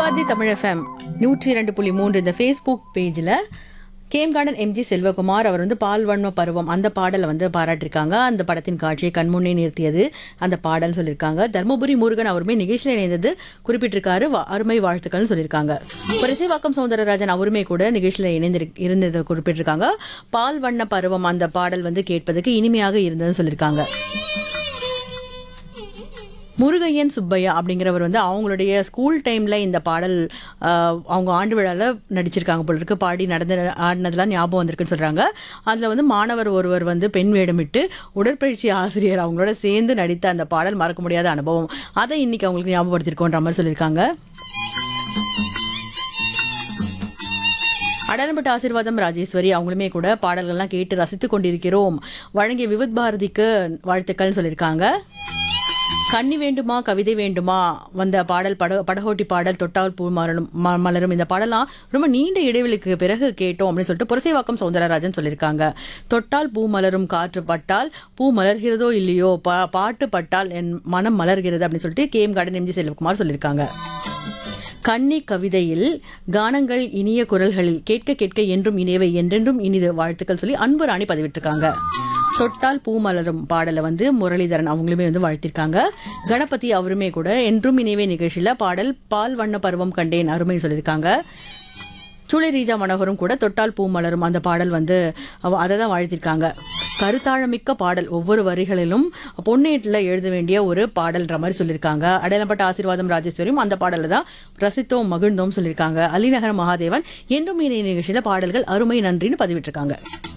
பாதி தமிழ் எஃப்எம் நூற்றி இரண்டு புள்ளி மூன்று இந்த ஃபேஸ்புக் பேஜில் கேம் கார்டன் எம்ஜி செல்வகுமார் அவர் வந்து பால்வன்ம பருவம் அந்த பாடலை வந்து பாராட்டியிருக்காங்க அந்த படத்தின் காட்சியை கண்முன்னே நிறுத்தியது அந்த பாடல் சொல்லியிருக்காங்க தர்மபுரி முருகன் அவருமே நிகழ்ச்சியில் இணைந்தது குறிப்பிட்டிருக்காரு வா- அருமை வாழ்த்துக்கள்னு சொல்லியிருக்காங்க பரிசைவாக்கம் சௌந்தரராஜன் அவருமே கூட நிகழ்ச்சியில் இணைந்து இருந்ததை குறிப்பிட்டிருக்காங்க பால் வண்ண பருவம் அந்த பாடல் வந்து கேட்பதற்கு இனிமையாக இருந்ததுன்னு சொல்லியிருக்காங்க முருகையன் சுப்பையா அப்படிங்கிறவர் வந்து அவங்களுடைய ஸ்கூல் டைமில் இந்த பாடல் ஆஹ், அவங்க ஆண்டு விழாவில் நடிச்சிருக்காங்க போல இருக்கு பாடி நடந்த ஆடினதெல்லாம் ஞாபகம் வந்திருக்குன்னு சொல்கிறாங்க அதில் வந்து மாணவர் ஒருவர் வந்து பெண் வேடமிட்டு உடற்பயிற்சி ஆசிரியர் அவங்களோட சேர்ந்து நடித்த அந்த பாடல் மறக்க முடியாத அனுபவம் அதை இன்னைக்கு அவங்களுக்கு ஞாபகப்படுத்திருக்கோன்ற மாதிரி சொல்லியிருக்காங்க அடலம்பட்ட ஆசீர்வாதம் ராஜேஸ்வரி அவங்களுமே கூட பாடல்கள்லாம் கேட்டு ரசித்து கொண்டிருக்கிறோம் வழங்கிய விவித் பாரதிக்கு வாழ்த்துக்கள் சொல்லியிருக்காங்க கன்னி வேண்டுமா கவிதை வேண்டுமா வந்த பாடல் பட படகோட்டி பாடல் தொட்டால் பூ மலரும் ம- மலரும் இந்த பாடலாம் ரொம்ப நீண்ட இடைவெளிக்கு பிறகு கேட்டோம் அப்படின்னு சொல்லிட்டு புரசைவாக்கம் சௌந்தரராஜன் சொல்லியிருக்காங்க தொட்டால் பூ மலரும் காற்று பட்டால் பூ மலர்கிறதோ இல்லையோ பா பாட்டு பட்டால் என் மனம் மலர்கிறது அப்படின்னு சொல்லிட்டு கேஎம் கார்டன் எம்ஜி செல்வகுமார் சொல்லியிருக்காங்க கன்னி கவிதையில் கானங்கள் இனிய குரல்களில் கேட்க கேட்க என்றும் இனியவை என்றென்றும் இனிது வாழ்த்துக்கள் சொல்லி அன்பு ராணி பதிவிட்டிருக்காங்க தொட்டால் பூ மலரும் பாடலை வந்து முரளிதரன் அவங்களுமே வந்து வாழ்த்திருக்காங்க கணபதி அவருமே கூட என்றும் இனியவே நிகழ்ச்சியில் பாடல் பால் வண்ண பருவம் கண்டேன் அருமை சொல்லியிருக்காங்க சூளை ரீஜா மனோகரும் கூட தொட்டால் பூ மலரும் அந்த பாடல் வந்து அவ- அதை தான் வாழ்த்திருக்காங்க கருத்தாழமிக்க பாடல் ஒவ்வொரு வரிகளிலும் பொன்னேட்டில் எழுத வேண்டிய ஒரு பாடல்ன்ற மாதிரி சொல்லியிருக்காங்க அடையாளப்பட்ட ஆசீர்வாதம் ராஜேஸ்வரியும் அந்த பாடலை தான் ரசித்தோம் மகிழ்ந்தோம் சொல்லியிருக்காங்க அலிநகர மகாதேவன் என்றும் இணைய நிகழ்ச்சியில் பாடல்கள் அருமை நன்றின்னு பதிவிட்டிருக்காங்க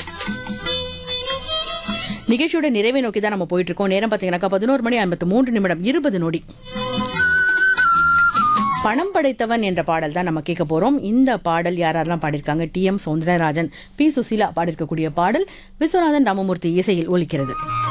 நிகழ்ச்சியோட நிறைவை நோக்கி தான் நம்ம போயிட்டு இருக்கோம் நேரம் பார்த்தீங்கன்னாக்கா பதினோரு மணி ஐம்பத்து மூன்று நிமிடம் இருபது நொடி பணம் படைத்தவன் என்ற பாடல் தான் நம்ம கேட்க போறோம் இந்த பாடல் யாரெல்லாம் பாடியிருக்காங்க T M Soundararajan P Susheela பாடியிருக்கக்கூடிய பாடல் விஸ்வநாதன் ராமமூர்த்தி இசையில் ஒலிக்கிறது